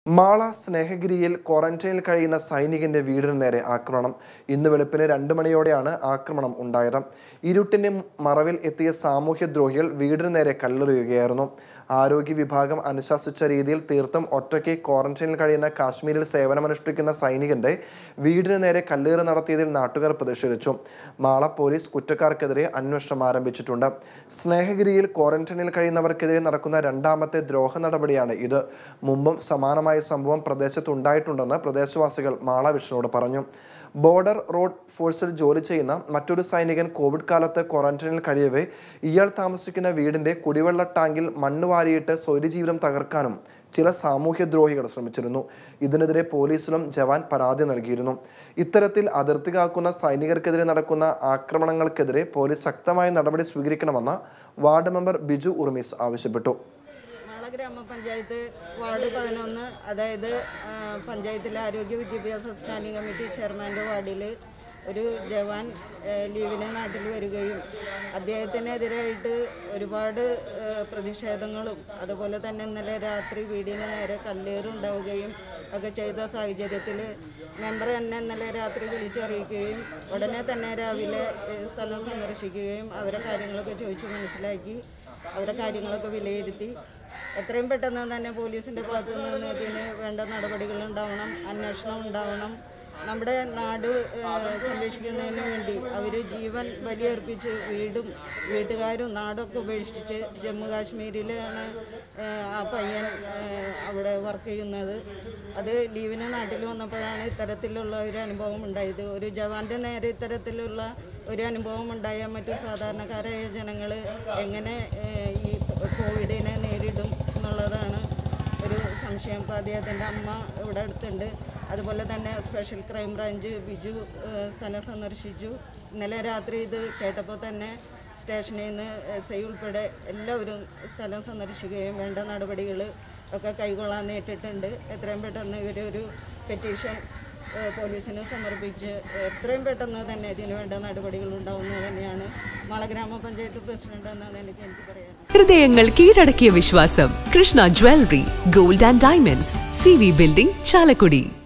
മാള സ്നേഹഗിരിയിൽ ക്വാറന്റൈനിൽ കഴിയുന്ന സൈനികന്റെ വീടിന് നേരെ ആക്രമണം ഇന്ന് വെളുപ്പിന് രണ്ട് മണിയോടെയാണ് ആക്രമണം ഉണ്ടായത് ഇരുട്ടിന്റെ മറവിൽ എത്തിയ സാമൂഹ്യദ്രോഹികൾ വീടിന് നേരെ കല്ലെറിയുകയായിരുന്നു ആരോഗ്യ വിഭാഗം അനുശാസിച്ച രീതിയിൽ തീർത്തും ഒറ്റയ്ക്ക് ക്വാറന്റൈനിൽ കഴിയുന്ന കാശ്മീരിൽ സേവനമനുഷ്ഠിക്കുന്ന സൈനികന്റെ വീടിന് നേരെ കല്ലേറ് നടത്തിയതിൽ നാട്ടുകാർ പ്രതിഷേധിച്ചു മാള പോലീസ് കുറ്റക്കാർക്കെതിരെ അന്വേഷണം ആരംഭിച്ചിട്ടുണ്ട് സ്നേഹഗിരിയിൽ ക്വാറന്റൈനിൽ കഴിയുന്നവർക്കെതിരെ നടക്കുന്ന രണ്ടാമത്തെ ദ്രോഹ നടപടിയാണ് ഇത് മുമ്പും സമാനമായ സംഭവം പ്രദേശത്ത് ഉണ്ടായിട്ടുണ്ടെന്ന് പ്രദേശവാസികൾ മാള വിഷ്ണുവോട് പറഞ്ഞു ബോർഡർ റോഡ് ഫോഴ്സിൽ ജോലി ചെയ്യുന്ന മറ്റൊരു സൈനികൻ കോവിഡ് കാലത്ത് ക്വാറന്റൈനിൽ കഴിയവേ ഇയാൾ താമസിക്കുന്ന വീടിന്റെ കുടിവെള്ള ടാങ്കിൽ മണ്ണ് വാരിയിട്ട് സ്വൈര്യജീവിതം തകർക്കാനും ചില സാമൂഹ്യദ്രോഹികൾ ശ്രമിച്ചിരുന്നു ഇതിനെതിരെ പോലീസിലും ജവാൻ പരാതി നൽകിയിരുന്നു ഇത്തരത്തിൽ അതിർത്തി കാക്കുന്ന സൈനികർക്കെതിരെ നടക്കുന്ന ആക്രമണങ്ങൾക്കെതിരെ പോലീസ് ശക്തമായ നടപടി സ്വീകരിക്കണമെന്ന് വാർഡ് മെമ്പർ ബിജു ഉർമീസ് ആവശ്യപ്പെട്ടു മാള ഗ്രാമപഞ്ചായത്ത് വാർഡ് പതിനൊന്ന് അതായത് ആ, പഞ്ചായത്തിലെ ആരോഗ്യ വിദ്യാഭ്യാസ സ്റ്റാൻഡിംഗ് കമ്മിറ്റി ചെയർമാൻ്റെ വാർഡിൽ ഒരു ജവാൻ ആ, ലീവിന് നാട്ടിൽ വരികയും അദ്ദേഹത്തിനെതിരായിട്ട് ഒരുപാട് ആ, പ്രതിഷേധങ്ങളും അതുപോലെ തന്നെ ഇന്നലെ രാത്രി വീടിന് നേരെ കല്ലേറുണ്ടാവുകയും ഒക്കെ ചെയ്ത സാഹചര്യത്തിൽ മെമ്പർ എന്നെ ഇന്നലെ രാത്രി വിളിച്ചറിയിക്കുകയും ഉടനെ തന്നെ രാവിലെ ഏ, സ്ഥലം സന്ദർശിക്കുകയും അവരെ കാര്യങ്ങളൊക്കെ ചോദിച്ച് മനസ്സിലാക്കി അവരെ കാര്യങ്ങളൊക്കെ വിലയിരുത്തി എത്രയും പെട്ടെന്ന് തന്നെ പോലീസിൻ്റെ ഭാഗത്തു നിന്ന് ഇതിന് വേണ്ട നടപടികൾ ഉണ്ടാവണം അന്വേഷണം ഉണ്ടാവണം നമ്മുടെ നാട് ഏഹ്, സംരക്ഷിക്കുന്നതിന് വേണ്ടി അവർ ജീവൻ ബലിയർപ്പിച്ച് വീടും വീട്ടുകാരും നാടൊക്കെ ഉപേക്ഷിച്ച് ജമ്മു കാശ്മീരിലാണ് ഏഹ്, ആ പയ്യൻ ഏഹ്, അവിടെ വർക്ക് ചെയ്യുന്നത് അത് ലീവിന് നാട്ടിൽ വന്നപ്പോഴാണ് ഇത്തരത്തിലുള്ള ഒരു അനുഭവം ഉണ്ടായത് ഒരു ജവാന്റെ നേരെ ഇത്തരത്തിലുള്ള ഒരു അനുഭവം ഉണ്ടായാൽ മറ്റു സാധാരണക്കാരായ ജനങ്ങൾ എങ്ങനെ ഏഹ്, ഈ കോവിഡിനെ നേരിടും എന്നുള്ളതാണ് ഒരു സംശയം അപ്പോൾ അദ്ദേഹത്തിൻ്റെ അമ്മ ഇവിടെ അടുത്തുണ്ട് അതുപോലെ തന്നെ സ്പെഷ്യൽ ക്രൈം ബ്രാഞ്ച് ബിജു ഏഹ്, സ്ഥലം സന്ദർശിച്ചു ഇന്നലെ രാത്രി ഇത് കേട്ടപ്പോൾ തന്നെ സ്റ്റേഷനിൽ നിന്ന് എസ് ഐ ഉൾപ്പെടെ എല്ലാവരും സ്ഥലം സന്ദർശിക്കുകയും വേണ്ട നടപടികൾ ഒക്കെ കൈകൊള്ളാൻ നേരിട്ടിട്ടുണ്ട് എത്രയും പെട്ടെന്ന് ഇവരൊരു പെറ്റീഷൻ ഏഹ്, പോലീസിന് സമർപ്പിച്ച് എത്രയും പെട്ടെന്ന് തന്നെ ഇതിന് വേണ്ട നടപടികൾ ഉണ്ടാവുന്നത് തന്നെയാണ് മാള ഗ്രാമപഞ്ചായത്ത് പ്രസിഡന്റ് എന്ന നിലയ്ക്ക് എനിക്ക് പറയാൻ ഹൃദയങ്ങൾ കീഴടക്കിയ വിശ്വാസം Krishna jewellery gold and diamonds C V building Chalakudy